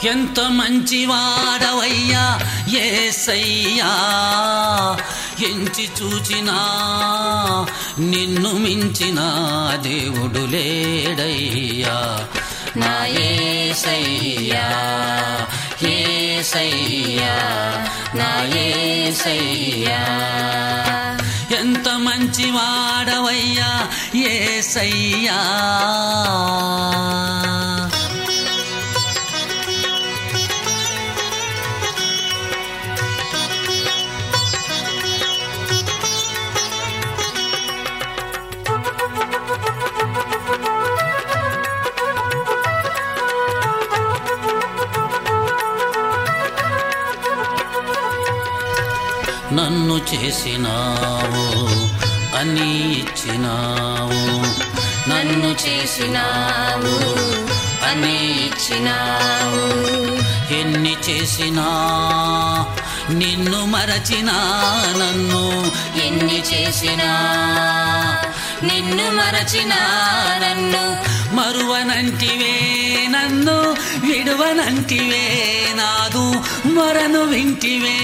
ఎంత మంచివాడవయ్యా ఏసయ్యా ఎంచి చూచినా నిన్ను మించిన దేవుడు లేడయ్యా నా ఏసయ్యా ఏసయ్యా నా ఏసయ్యా ఎంత మంచివాడవయ్యా ఏసయ్యా నన్ను చేసినావు అని ఇచ్చినావు నన్ను చేసినావు అని ఇచ్చినావు ఎన్ని చేసినా నిన్ను మరచినా నన్ను ఎన్ని చేసినా నిన్ను మరచినా నన్ను మరువనంటివే నన్ను విడువనంటివే నాదు మరను వింటివే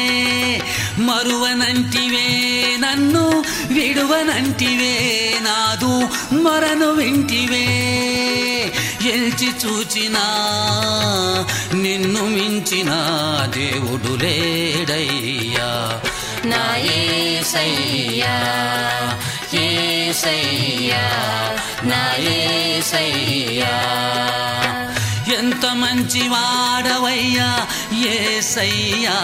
మరువనంటివే నన్ను విడువనంటివే నాదు మరను వింటివే ఎల్చి చూచినా నిన్ను మించిన దేవుడు లేడయ్యా నా ఏసయ్యా ఏసయ్యా నా ఏసయ్యా ఎంత మంచి వాడవయ్యా ఏసయ్యా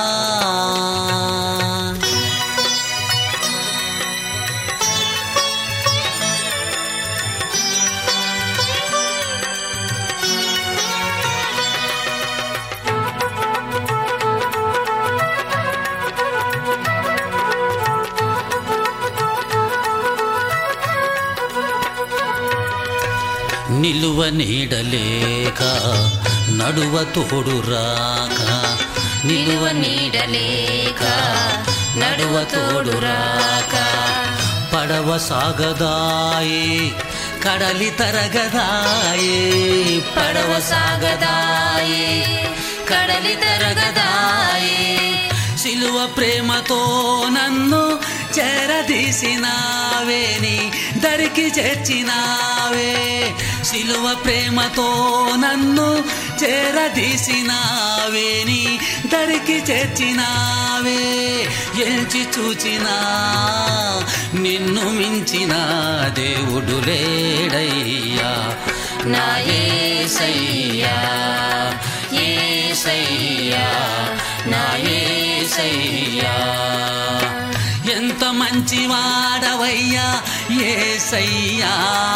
నిలువ నీడలేక నడువ తోడు రాక నిలువ నీడలేక నడువ తోడు రాక పడవ సాగదాయి కడలి తరగదాయి పడవ సాగదాయి కడలి తరగదాయి సిలువ ప్రేమతో నన్ను చేరదీసినావేని దరికి చేర్చినావే సిలువ ప్రేమతో నన్ను చేరదీసినావేని దరికి చేర్చినావే ఎంచి చూచినా నిన్ను మించిన దేవుడు లేడయ్యా నా ఏసయ్యా ఏసయ్యా నా ఏసయ్యా ఎంత మంచి వాడవయ్యా ఏసయ్యా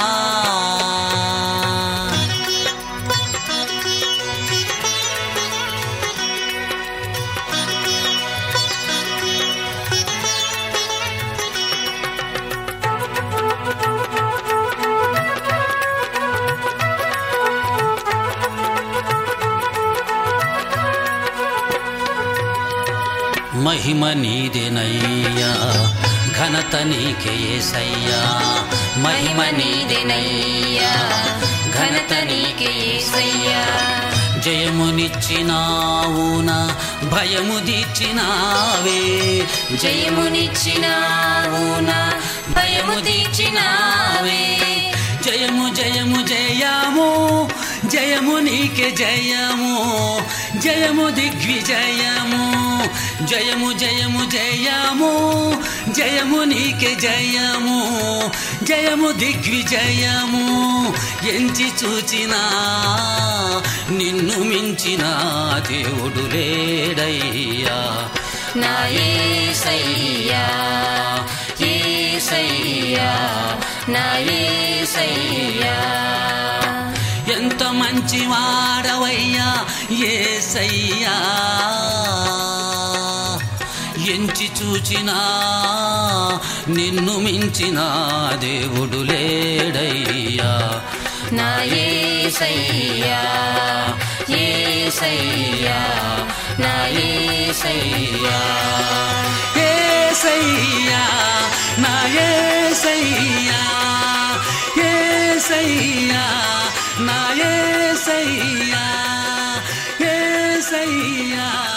మహిమ నీదేనయ్యా ఘనత నీకే ఏసయ్యా మహిమ నీదెనయ్యా ఘనత నీకే ఏసయ్యా జయమునిచ్చినావునా భయము దీర్చినావే జయమునిచ్చినావు నా భయము తీర్చినావే జయము జయము జయము జయము నీకే జయము జయము దిగ్విజయము జయము జయము జయము జయము నీకే జయము జయము దిగ్విజయము ఎంచి చూచినా నిన్ను మించిన దేవుడు లేడయ్యా నా ఏసయ్యా ఏసయ్యా నా ఏసయ్యా ఎంత మంచి వాడవయ్యా ఏసయ్యా ఎంచి చూచినా నిన్ను మించిన దేవుడు లేడయ్యా నా ఏసయ్యా ఏసయ్యా నా ఏసయ్యా ఏసయ్యా నా ఏసయ్యా ఏసయ్యా నా ఏసయ్యా ఏసయ్యా